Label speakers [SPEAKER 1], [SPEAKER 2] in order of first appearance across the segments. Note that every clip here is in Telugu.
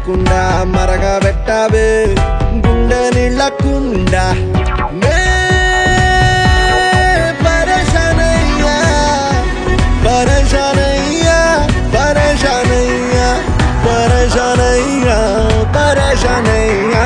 [SPEAKER 1] లేకుండా మరగా పెట్టావే గుండె నీళ్ళకుండా నే పరేషానయ్యా పరేషానయ్యా పరేషానయ్యా పరేషానయ్యా పరేషానయ్యా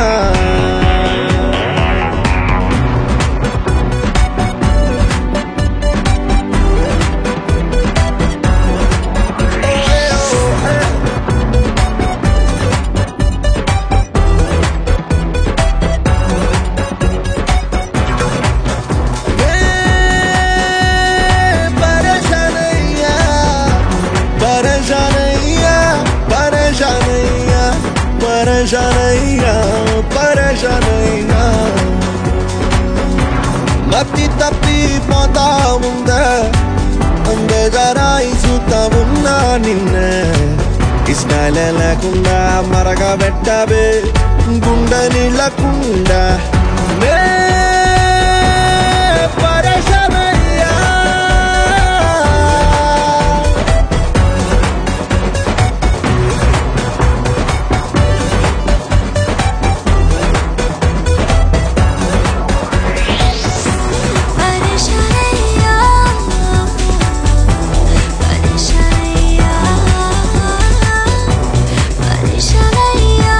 [SPEAKER 1] పరేషానయ్యా పరేషానయ్యా పరేషానయ్యా పరేషానయ్యా పరేషానయ్యా మత్తి తప్పి పోతా ఉందా అందజారాయి చూతా ఉన్నా నిన్న ఇష్టాలే లేకుండా మరగా పెట్టావే గుండె నీళ్ళకుండా నే పరేషానయ్యా
[SPEAKER 2] పరేషానయ్యా పరేషానయ్యా పరేషానయ్యా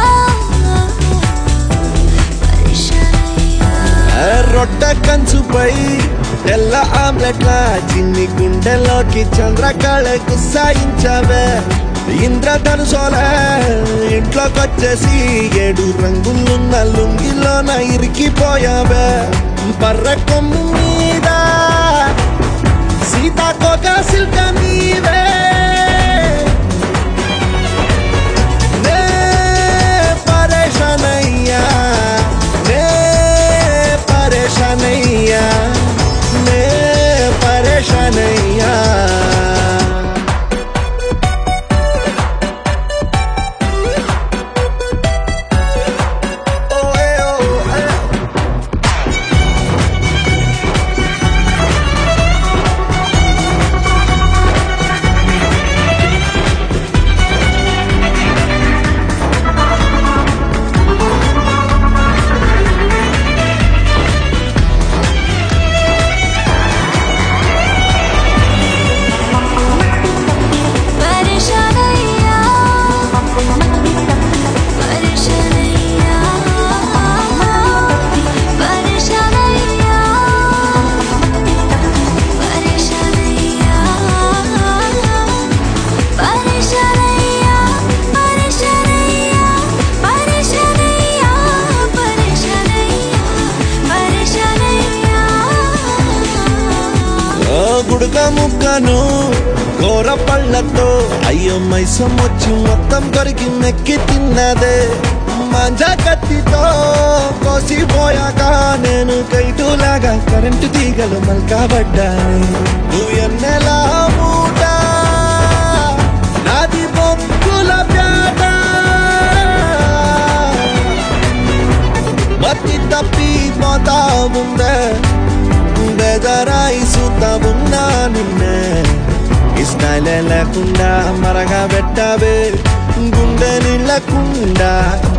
[SPEAKER 2] పరేషానయ్యా
[SPEAKER 1] రొట్ట కంచుపై తెల్ల ఆమ్లెట్ల చిన్ని గుండెలోకి చంద్రకళకు సాయించవే ఇంద్రధనుసోల ఇంట్లోకొచ్చేసి ఏడు రంగులున్న లుంగిలోన ఇరికిపోయావే బర్ర కొమ్ము మీద సీతాకోక సిల్క నీవే నే పరేషానయ్యా నే పరేషానయ్యా నే పరేషానయ్యా ఓయే ఓయే
[SPEAKER 2] పరేషానయ్యా పరేషానయ్యా పరేషానయ్యా పరేషానయ్యా పరేషానయ్యా పరేషానయ్యా పరేషానయ్యా పరేషానయ్యా పరేషానయ్యా
[SPEAKER 1] ఓ గుడుక ముక్కను కూర పళ్ళతో అయ్యో మైసం వచ్చి మొత్తం కొరికి మెక్కి తిన్నదే మంజా కత్తితో కోసిపోయాక నేను కైటులాగా కరెంటు తీగలు మల్కబడ్డాయి నువ్వు ఎన్నెలా మూట నాది బొక్కుల ప్యాట మత్తి తప్పి పోతా ఉందే బెదరాయి చూతా ఉన్నా నిన్నే ఇష్టాలే లేకుండా మరగా పెట్టావే గుండె నీళ్ళకుండా